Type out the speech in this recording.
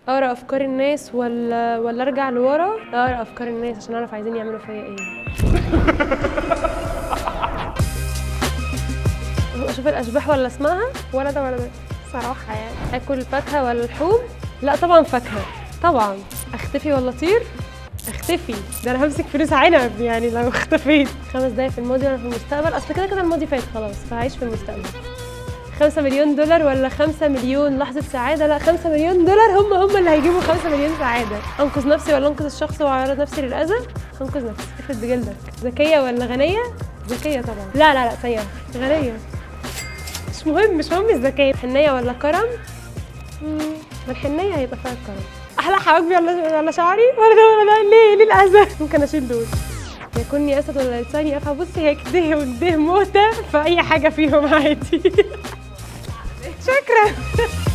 اقرا افكار الناس ولا ولا ارجع لورا اقرا افكار الناس عشان اعرف عايزين يعملوا فيا ايه اشوف الاشباح ولا اسمعها ولا ده ولا ده صراحة يعني اكل فاكهه ولا لحوم لا طبعا فاكهه طبعا اختفي ولا اطير اختفي ده انا همسك فلوس عنب يعني لو اختفيت خمس دقايق في الماضي وانا في المستقبل اصل كده كده الماضي فات خلاص فهعيش في المستقبل خمسة مليون دولار ولا خمسة مليون لحظة سعادة لا خمسة مليون دولار هم هم اللي هيجيبوا خمسة مليون سعادة أنقذ نفسي ولا أنقذ الشخص وأعرض نفسي للأذى أنقذ نفسي افرض بجلدك ذكية ولا غنية ذكية طبعا لا لا لا ثانية غنية مش مهم مش مهم الذكاء حنية ولا كرم مم، ما الحنية هيبقى فيها الكرم أحلى حواجبي ولا ولا شعري ولا ده ولا ده ليه ليه الأذى ممكن أشيل دول يكوني أسد ولا لساني أفهم بصي هي كده وده موتة فأي حاجة فيهم عادي شكرا